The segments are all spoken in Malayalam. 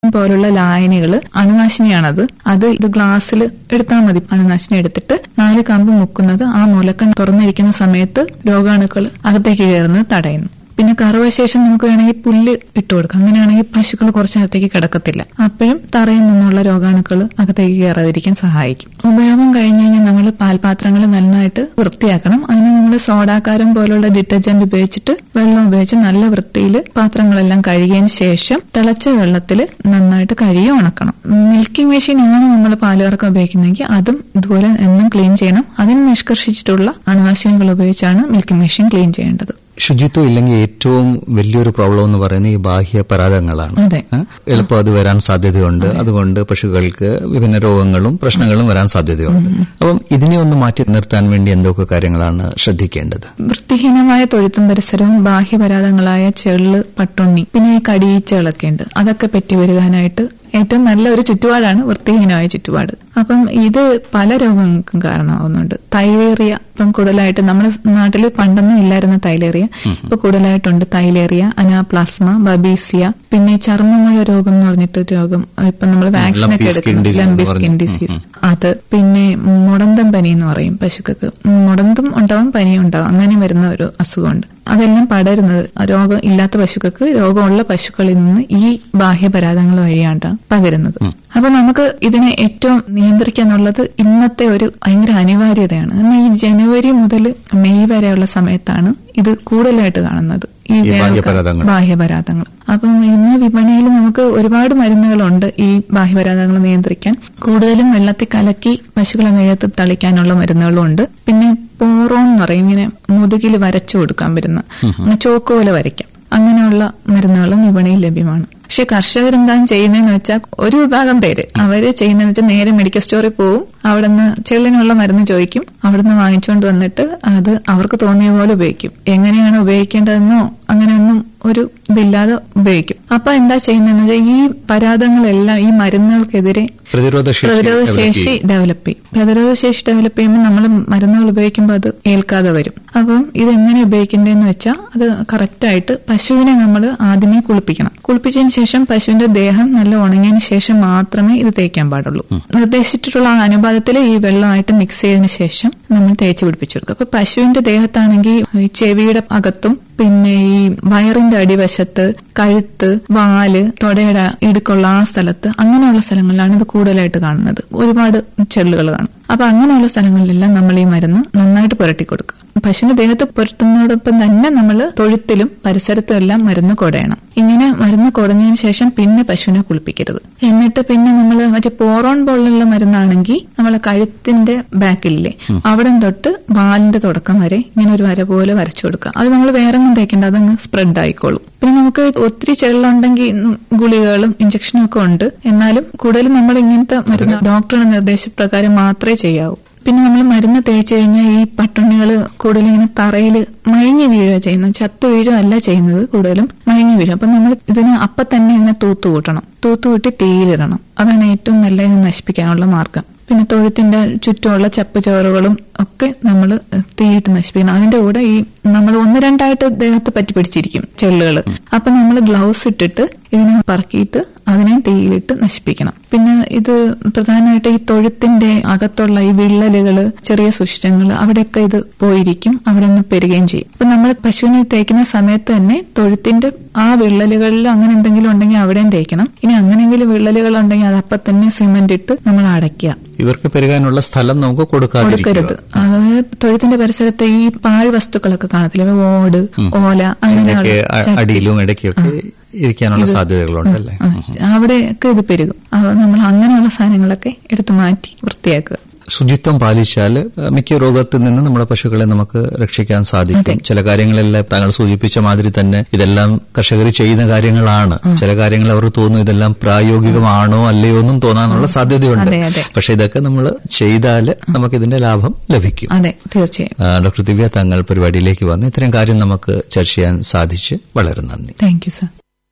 പോലുള്ള ലായനികൾ അണുനാശിനിയാണത് അത് ഒരു ഗ്ലാസ്സിൽ എടുത്താൽ മതി അണുനാശിനി എടുത്തിട്ട് നാല് കമ്പ് മുക്കുന്നത് ആ മുലക്കൺ തുറന്നിരിക്കുന്ന സമയത്ത് രോഗാണുക്കൾ അകത്തേക്ക് കയറുന്നത് തടയുന്നു പിന്നെ കറുവശേഷം നമുക്ക് വേണമെങ്കിൽ പുല്ല് ഇട്ട് കൊടുക്കാം അങ്ങനെയാണെങ്കിൽ പശുക്കൾ കുറച്ച് നേരത്തേക്ക് കിടക്കത്തില്ല അപ്പോഴും തറയിൽ നിന്നുള്ള രോഗാണുക്കൾ അകത്തേക്ക് കയറാതിരിക്കാൻ സഹായിക്കും ഉപയോഗം കഴിഞ്ഞ് കഴിഞ്ഞാൽ നമ്മൾ പാൽപാത്രങ്ങൾ നന്നായിട്ട് വൃത്തിയാക്കണം അതിന് നമ്മൾ സോഡാക്കാരം പോലുള്ള ഡിറ്റർജന്റ് ഉപയോഗിച്ചിട്ട് വെള്ളം ഉപയോഗിച്ച് നല്ല വൃത്തിയിൽ പാത്രങ്ങളെല്ലാം കഴുകിയതിന് ശേഷം തിളച്ച വെള്ളത്തിൽ നന്നായിട്ട് കഴുകി ഉണക്കണം മിൽക്കിംഗ് മെഷീൻ ആണ് നമ്മൾ പാലുകറക്കം ഉപയോഗിക്കുന്നതെങ്കിൽ അതും ഇതുപോലെ എന്നും ക്ലീൻ ചെയ്യണം അതിന് നിഷ്കർഷിച്ചിട്ടുള്ള അണുനാശിനികൾ ഉപയോഗിച്ചാണ് മിൽക്കിംഗ് മെഷീൻ ക്ലീൻ ചെയ്യേണ്ടത് ശുചിത്വം ഇല്ലെങ്കിൽ ഏറ്റവും വലിയൊരു പ്രോബ്ലം എന്ന് പറയുന്നത് ഈ ബാഹ്യ പരാതങ്ങളാണ് അതെ. ഏ? എളുപ്പം അത് വരാൻ സാധ്യതയുണ്ട് അതുകൊണ്ട് പശുക്കൾക്ക് വിഭിന്ന രോഗങ്ങളും പ്രശ്നങ്ങളും വരാൻ സാധ്യതയുണ്ട് അപ്പം ഇതിനെ ഒന്ന് മാറ്റി നിർത്താൻ വേണ്ടി എന്തൊക്കെ കാര്യങ്ങളാണ് ശ്രദ്ധിക്കേണ്ടത് വൃത്തിഹീനമായ തൊഴുത്തും പരിസരവും ബാഹ്യപരാധങ്ങളായ ചെള്ള് പട്ടുണ്ണി പിന്നെ ഈ കടിയീച്ചകളൊക്കെ ഉണ്ട് അതൊക്കെ പെറ്റി വരുവാനായിട്ട് ഏറ്റവും നല്ല ഒരു ചുറ്റുപാടാണ് വൃത്തിഹീനമായ ചുറ്റുപാട് അപ്പം ഇത് പല രോഗങ്ങൾക്കും കാരണമാവുന്നുണ്ട് തൈലേറിയ ഇപ്പം കൂടുതലായിട്ട് നമ്മുടെ നാട്ടിൽ പണ്ടൊന്നും ഇല്ലായിരുന്ന തൈലേറിയ ഇപ്പൊ കൂടുതലായിട്ടുണ്ട് തൈലേറിയ അനാപ്ലാസ്മ ബബീസിയ പിന്നെ ഈ ചർമ്മമുഴ രോഗം എന്ന് പറഞ്ഞിട്ട് രോഗം ഇപ്പൊ നമ്മൾ വാക്സിൻ ഒക്കെ Lumpy skin എടുക്കുന്നു disease ലംബി എന്ന് സ്കിൻ പറഞ്ഞ്. ഡിസീസ് അത് പിന്നെ മുടന്തം പനി എന്ന് പറയും പശുക്കൾക്ക് മുടന്തും ഉണ്ടാവും പനിയും ഉണ്ടാവും അങ്ങനെ വരുന്ന ഒരു അസുഖമുണ്ട് അതെല്ലാം പടരുന്നത് രോഗം ഇല്ലാത്ത പശുക്കൾക്ക് രോഗമുള്ള പശുക്കളിൽ നിന്ന് ഈ ബാഹ്യപരാധങ്ങൾ വഴിയാണ്ടാണ് പകരുന്നത് അപ്പൊ നമുക്ക് ഇതിനെ ഏറ്റവും നിയന്ത്രിക്കാന്നുള്ളത് ഇന്നത്തെ ഒരു ഭയങ്കര അനിവാര്യതയാണ് കാരണം ഈ ജനുവരി മുതൽ മെയ് വരെയുള്ള സമയത്താണ് ഇത് കൂടുതലായിട്ട് കാണുന്നത് ഈ ഈ വേനൽക്കാലം- ബാഹ്യപരാധങ്ങൾ. ബാഹ്യപരാധങ്ങൾ അപ്പം ഇന്ന് വിപണിയിൽ നമുക്ക് ഒരുപാട് മരുന്നുകളുണ്ട് ഈ ബാഹ്യപരാധങ്ങൾ നിയന്ത്രിക്കാൻ കൂടുതലും വെള്ളത്തിൽ കലക്കി പശുക്കളെ നേരത്ത് തളിക്കാനുള്ള മരുന്നുകളും ഉണ്ട് പിന്നെ പോറോൺ എന്ന് പറയും ഇങ്ങനെ മുതുകിൽ വരച്ചു കൊടുക്കാൻ പറ്റുന്ന അങ്ങനെ ചോക്ക് പോലെ വരയ്ക്കാം അങ്ങനെയുള്ള മരുന്നുകളും വിപണിയിൽ ലഭ്യമാണ് പക്ഷെ കർഷകർ എന്താണ് ചെയ്യുന്നതെന്ന് വെച്ചാൽ ഒരു വിഭാഗം പേര് അവര് ചെയ്യുന്നതെന്ന് വെച്ചാൽ നേരെ മെഡിക്കൽ സ്റ്റോറിൽ പോവും അവിടുന്ന് ചെള്ളിനുള്ള മരുന്ന് ചോദിക്കും അവിടുന്ന് വാങ്ങിച്ചുകൊണ്ട് വന്നിട്ട് അത് അവർക്ക് തോന്നിയ പോലെ ഉപയോഗിക്കും എങ്ങനെയാണ് ഉപയോഗിക്കേണ്ടതെന്നോ അങ്ങനെയൊന്നും ഒരു ഇതില്ലാതെ ഉപയോഗിക്കും അപ്പൊ എന്താ ചെയ്യുന്നതെന്ന് വെച്ചാൽ ഈ പരാതങ്ങളെല്ലാം ഈ മരുന്നുകൾക്കെതിരെ പ്രതിരോധ ശേഷി പ്രതിരോധ develop ശേഷി ചെയ്യും. ഡെവലപ്പ് ചെയ്യും പ്രതിരോധ ശേഷി ഡെവലപ്പ് ചെയ്യുമ്പോൾ നമ്മൾ മരുന്നുകൾ ഉപയോഗിക്കുമ്പോൾ അത് ഏൽക്കാതെ വരും അപ്പം ഇത് എങ്ങനെ ഉപയോഗിക്കേണ്ടതെന്ന് വെച്ചാൽ അത് കറക്റ്റായിട്ട് പശുവിനെ നമ്മൾ ആദ്യമേ കുളിപ്പിക്കണം കുളിപ്പിച്ചതിന് ശേഷം പശുവിന്റെ ദേഹം നല്ല ഉണങ്ങിയതിന് ശേഷം മാത്രമേ ഇത് തേക്കാൻ പാടുള്ളൂ നിർദ്ദേശിച്ചിട്ടുള്ള ആ അനുപാതത്തിൽ ഈ വെള്ളമായിട്ട് മിക്സ് ചെയ്തതിന് ശേഷം നമ്മൾ തേച്ച് പിടിപ്പിച്ചെടുക്കും അപ്പൊ പശുവിന്റെ ദേഹത്താണെങ്കിൽ ഈ ചെവിയുടെ അകത്തും പിന്നെ ഈ വയറിന്റെ അടിവശത്ത് കഴുത്ത് വാല് തൊടയുടെ ഇടുക്കുള്ള ആ സ്ഥലത്ത് അങ്ങനെയുള്ള സ്ഥലങ്ങളിലാണ് ഇത് കൂടുതലായിട്ട് കാണുന്നത് ഒരുപാട് ചെള്ളുകൾ കാണും അപ്പൊ അങ്ങനെയുള്ള സ്ഥലങ്ങളിലെല്ലാം നമ്മൾ ഈ മരുന്ന് നന്നായിട്ട് പുരട്ടി കൊടുക്കുക പശുവിന്റെ ദേഹത്ത് പുരട്ടുന്നതോടൊപ്പം തന്നെ നമ്മൾ തൊഴുത്തിലും പരിസരത്തും എല്ലാം മരുന്ന് കൊടയണം ഇങ്ങനെ മരുന്ന് കുടഞ്ഞതിന് ശേഷം പിന്നെ പശുവിനെ കുളിപ്പിക്കരുത് എന്നിട്ട് പിന്നെ നമ്മൾ മറ്റേ പോറോൺ പോലുള്ള മരുന്നാണെങ്കിൽ നമ്മൾ കഴുത്തിന്റെ ബാക്കിലില്ലേ അവിടെ തൊട്ട് വാലിന്റെ തുടക്കം വരെ ഇങ്ങനെ ഒരു വര പോലെ വരച്ചു കൊടുക്കുക അത് നമ്മൾ വേറെ ഒന്നും തേക്കേണ്ട അതങ്ങ് സ്പ്രെഡ് ആയിക്കോളും പിന്നെ നമുക്ക് ഒത്തിരി ചെള്ളുണ്ടെങ്കിൽ ഉം, ഗുളികകളും ഇഞ്ചക്ഷനും ഒക്കെ ഉണ്ട് എന്നാലും കൂടുതലും നമ്മൾ ഇങ്ങനത്തെ മരുന്ന് ഡോക്ടറുടെ നിർദ്ദേശപ്രകാരം മാത്രമേ ചെയ്യാവൂ പിന്നെ നമ്മൾ മരുന്ന് തേച്ച് കഴിഞ്ഞാൽ ഈ പട്ടുണ്ണികൾ കൂടുതലും ഇങ്ങനെ തറയിൽ മയങ്ങി വീഴുക ചെയ്യുന്നത് ചത്ത് വീഴുക അല്ല ചെയ്യുന്നത് കൂടുതലും മയങ്ങി വീഴും അപ്പൊ നമ്മൾ ഇതിന് അപ്പൊ തന്നെ ഇതിനെ തൂത്തു കൂട്ടണം തൂത്തു കൂട്ടി തീയിലിടണം അതാണ് ഏറ്റവും നല്ല ഇത് നശിപ്പിക്കാനുള്ള മാർഗം പിന്നെ തൊഴുത്തിന്റെ ചുറ്റുമുള്ള ചപ്പ് ചോറുകളും ഒക്കെ നമ്മൾ തീയിട്ട് നശിപ്പിക്കണം അതിന്റെ കൂടെ ഈ നമ്മൾ ഒന്ന് രണ്ടായിട്ട് ദേഹത്ത് പറ്റി പിടിച്ചിരിക്കും ചെള്ളുകൾ അപ്പൊ നമ്മൾ ഗ്ലൗസ് ഇട്ടിട്ട് ഇതിനെ പറക്കിയിട്ട് അതിനെ തീയിലിട്ട് നശിപ്പിക്കണം പിന്നെ ഇത് പ്രധാനമായിട്ട് ഈ തൊഴുത്തിന്റെ അകത്തുള്ള ഈ വിള്ളലുകള് ചെറിയ സുഷിരങ്ങൾ അവിടെയൊക്കെ ഇത് പോയിരിക്കും അവിടെ നിന്ന് പെരുകയും ചെയ്യും അപ്പൊ നമ്മൾ പശുവിനെ തേക്കുന്ന സമയത്ത് തന്നെ തൊഴുത്തിന്റെ ആ വിള്ളലുകളിൽ അങ്ങനെ എന്തെങ്കിലും ഉണ്ടെങ്കിൽ അവിടെയും തേക്കണം ഇനി അങ്ങനെയെങ്കിലും വിള്ളലുകൾ ഉണ്ടെങ്കിൽ അത് അപ്പൊ തന്നെ സിമെന്റ് ഇട്ട് നമ്മൾ അടയ്ക്കുക ഇവർക്ക് പെരുകാനുള്ള സ്ഥലം നമുക്ക് കൊടുക്കരുത് കൊടുക്കാതിരിക്കുക അതായത് തൊഴുത്തിന്റെ പരിസരത്ത് ഈ പാഴ് വസ്തുക്കളൊക്കെ കാണത്തില്ല ഓട് ഓല അങ്ങനെയുള്ള ഇടയ്ക്ക് അ- ചട്ടി. അടിയിലും ഇടയ്ക്കൊക്കെ ഇരിക്കാനുള്ള സാധ്യതകളുണ്ടല്ലേ ആ, അവിടെയൊക്കെ ഇത് പെരുകും അപ്പൊ നമ്മൾ അങ്ങനെയുള്ള സാധനങ്ങളൊക്കെ എടുത്തു മാറ്റി വൃത്തിയാക്കുക ശുചിത്വം പാലിച്ചാൽ അഹ്, മിക്ക രോഗത്തിൽ നിന്ന് നമ്മുടെ പശുക്കളെ നമുക്ക് രക്ഷിക്കാൻ സാധിക്കും ചില കാര്യങ്ങളെല്ലാം താങ്കൾ സൂചിപ്പിച്ച മാതിരി തന്നെ ഇതെല്ലാം കർഷകർ ചെയ്യുന്ന കാര്യങ്ങളാണ് ചില കാര്യങ്ങൾ അവർ തോന്നുന്നു ഇതെല്ലാം പ്രായോഗികമാണോ അല്ലയോ എന്നും തോന്നാനുള്ള സാധ്യതയുണ്ട് അതെ, അതെ. പക്ഷെ ഇതൊക്കെ നമ്മൾ ചെയ്താൽ നമുക്ക് ഇതിന്റെ ലാഭം ലഭിക്കും അതെ തീർച്ചയായും ആ, ഡോക്ടർ ദിവ്യ താങ്കൾ പരിപാടിയിലേക്ക് വന്ന് ഇത്തരം കാര്യം നമുക്ക് ചർച്ച ചെയ്യാൻ സാധിച്ച് വളരെ നന്ദി താങ്ക് യു സർ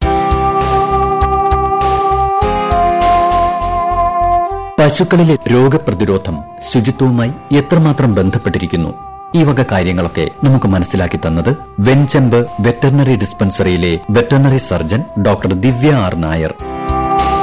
പശുക്കളിലെ രോഗപ്രതിരോധം ശുചിത്വവുമായി എത്രമാത്രം ബന്ധപ്പെട്ടിരിക്കുന്നു ഈ വക കാര്യങ്ങളൊക്കെ നമുക്ക് മനസ്സിലാക്കി തന്നത് വെഞ്ചമ്പ് വെറ്ററിനറി ഡിസ്പെൻസറിയിലെ veterinary surgeon doctor Divya R Nair